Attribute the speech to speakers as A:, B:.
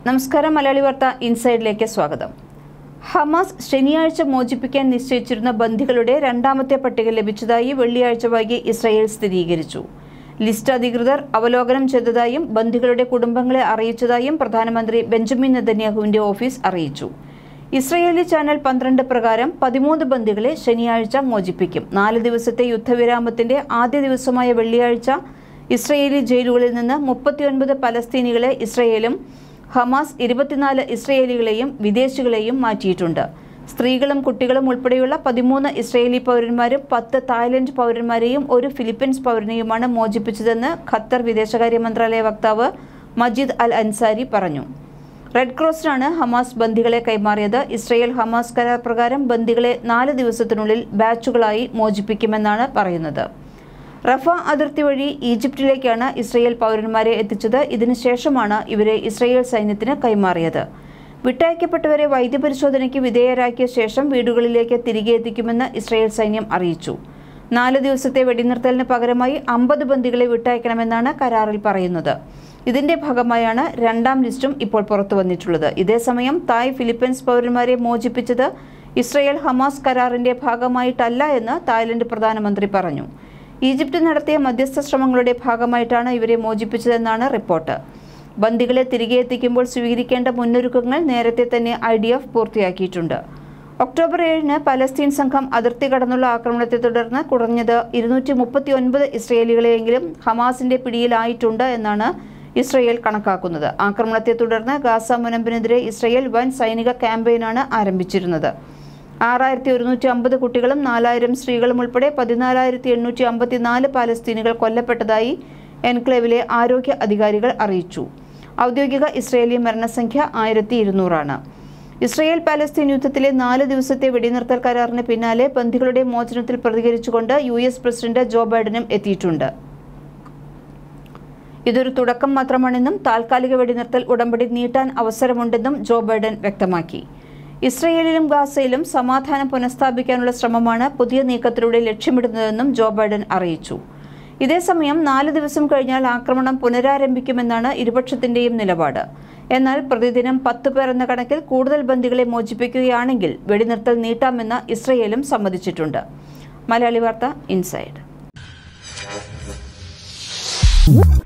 A: നമസ്കാരം മലയാളി വാർത്ത ഇൻസൈഡിലേക്ക് സ്വാഗതം ഹമാസ് ശനിയാഴ്ച മോചിപ്പിക്കാൻ നിശ്ചയിച്ചിരുന്ന ബന്ദികളുടെ രണ്ടാമത്തെ പട്ടിക ലഭിച്ചതായി വെള്ളിയാഴ്ച വൈകി ഇസ്രായേൽ സ്ഥിരീകരിച്ചു ലിസ്റ്റ് അധികൃതർ അവലോകനം ചെയ്തതായും ബന്ദികളുടെ കുടുംബങ്ങളെ അറിയിച്ചതായും പ്രധാനമന്ത്രി ബെഞ്ചമിൻ നെതന്യാഹുവിന്റെ ഓഫീസ് അറിയിച്ചു ഇസ്രയേലി ചാനൽ പന്ത്രണ്ട് പ്രകാരം പതിമൂന്ന് ബന്ദികളെ ശനിയാഴ്ച മോചിപ്പിക്കും നാല് ദിവസത്തെ യുദ്ധവിരാമത്തിന്റെ ആദ്യ ദിവസമായ വെള്ളിയാഴ്ച ഇസ്രയേലി ജയിലുകളിൽ നിന്ന് മുപ്പത്തിയൊൻപത് പലസ്തീനികളെ ഇസ്രയേലും ഹമാസ് ഇരുപത്തിനാല് ഇസ്രയേലികളെയും വിദേശികളെയും മാറ്റിയിട്ടുണ്ട് സ്ത്രീകളും കുട്ടികളും ഉൾപ്പെടെയുള്ള പതിമൂന്ന് ഇസ്രയേലി പൗരന്മാരും പത്ത് തായ്ലൻഡ് പൗരന്മാരെയും ഒരു ഫിലിപ്പീൻസ് പൗരനെയുമാണ് മോചിപ്പിച്ചതെന്ന് ഖത്തർ വിദേശകാര്യ മന്ത്രാലയ വക്താവ് മജീദ് അൽ അൻസാരി പറഞ്ഞു റെഡ് ക്രോസിനാണ് ഹമാസ് ബന്ദികളെ കൈമാറിയത് ഇസ്രയേൽ ഹമാസ് കരാർ പ്രകാരം ബന്ദികളെ നാല് ദിവസത്തിനുള്ളിൽ ബാച്ചുകളായി മോചിപ്പിക്കുമെന്നാണ് പറയുന്നത് റഫ അതിർത്തി വഴി ഈജിപ്തിലേക്കാണ് ഇസ്രയേൽ പൗരന്മാരെ എത്തിച്ചത് ഇതിനുശേഷമാണ് ഇവരെ ഇസ്രയേൽ സൈന്യത്തിന് കൈമാറിയത് വിട്ടയക്കപ്പെട്ടവരെ വൈദ്യപരിശോധനയ്ക്ക് വിധേയരാക്കിയ ശേഷം വീടുകളിലേക്ക് തിരികെ എത്തിക്കുമെന്ന് ഇസ്രയേൽ സൈന്യം അറിയിച്ചു നാല് ദിവസത്തെ വെടിനിർത്തലിന് പകരമായി അമ്പത് ബന്ദികളെ വിട്ടയക്കണമെന്നാണ് കരാറിൽ പറയുന്നത് ഇതിന്റെ ഭാഗമായാണ് രണ്ടാം ലിസ്റ്റും ഇപ്പോൾ പുറത്തു വന്നിട്ടുള്ളത് ഇതേസമയം തായ് ഫിലിപ്പീൻസ് പൗരന്മാരെ മോചിപ്പിച്ചത് ഇസ്രയേൽ ഹമാസ് കരാറിന്റെ ഭാഗമായിട്ടല്ല എന്ന് തായ്ലൻഡ് പ്രധാനമന്ത്രി പറഞ്ഞു ഈജിപ്ത് നടത്തിയ മധ്യസ്ഥ ശ്രമങ്ങളുടെ ഭാഗമായിട്ടാണ് ഇവരെ മോചിപ്പിച്ചതെന്നാണ് റിപ്പോർട്ട് ബന്ദികളെ തിരികെ എത്തിക്കുമ്പോൾ സ്വീകരിക്കേണ്ട മുന്നൊരുക്കങ്ങൾ നേരത്തെ തന്നെ ഐ ഡി എഫ് പൂർത്തിയാക്കിയിട്ടുണ്ട് ഒക്ടോബർ ഏഴിന് പലസ്തീൻ സംഘം അതിർത്തി കടന്നുള്ള ആക്രമണത്തെ തുടർന്ന് കുറഞ്ഞത് ഇരുന്നൂറ്റി മുപ്പത്തി ഒൻപത് ഇസ്രയേലികളെയെങ്കിലും ഹമാസിന്റെ പിടിയിലായിട്ടുണ്ട് എന്നാണ് ഇസ്രയേൽ കണക്കാക്കുന്നത് ആക്രമണത്തെ തുടർന്ന് ഗാസ മുനമ്പിനെതിരെ ഇസ്രയേൽ വൻ സൈനിക ക്യാമ്പയിനാണ് ആരംഭിച്ചിരുന്നത് ആറായിരത്തി ഒരുന്നൂറ്റി അമ്പത് കുട്ടികളും നാലായിരം സ്ത്രീകളും ഉൾപ്പെടെ പതിനാലായിരത്തി എണ്ണൂറ്റി അമ്പത്തിനാല് പാലസ്തീനികൾ കൊല്ലപ്പെട്ടതായി എൻക്ലേവിലെ ആരോഗ്യ അധികാരികൾ അറിയിച്ചു ഔദ്യോഗിക ഇസ്രയേലി മരണസംഖ്യ ആയിരത്തി ഇരുന്നൂറാണ് ഇസ്രയേൽ പാലസ്തീൻ യുദ്ധത്തിലെ നാല് ദിവസത്തെ വെടിനിർത്തൽ കരാറിന് പിന്നാലെ ബന്ദികളുടെ മോചനത്തിൽ പ്രതികരിച്ചുകൊണ്ട് യു എസ് പ്രസിഡന്റ് ജോ ബൈഡനും എത്തിയിട്ടുണ്ട് ഇതൊരു തുടക്കം മാത്രമാണെന്നും താൽക്കാലിക വെടിനിർത്തൽ ഉടമ്പടി നീട്ടാൻ അവസരമുണ്ടെന്നും ജോ ബൈഡൻ വ്യക്തമാക്കി ഇസ്രയേലിലും ഗാസയിലും സമാധാനം പുനഃസ്ഥാപിക്കാനുള്ള ശ്രമമാണ് പുതിയ നീക്കത്തിലൂടെ ലക്ഷ്യമിടുന്നതെന്നും ജോ ബൈഡൻ അറിയിച്ചു ഇതേസമയം നാല് ദിവസം കഴിഞ്ഞാൽ ആക്രമണം പുനരാരംഭിക്കുമെന്നാണ് ഇരുപക്ഷത്തിന്റെയും നിലപാട് എന്നാൽ പ്രതിദിനം പത്ത് പേർ എന്ന കണക്കിൽ കൂടുതൽ ബന്ദികളെ മോചിപ്പിക്കുകയാണെങ്കിൽ വെടിനിർത്തൽ നീട്ടാമെന്ന് ഇസ്രയേലും സമ്മതിച്ചിട്ടുണ്ട് മലയാളി വാർത്ത ഇൻസൈഡ്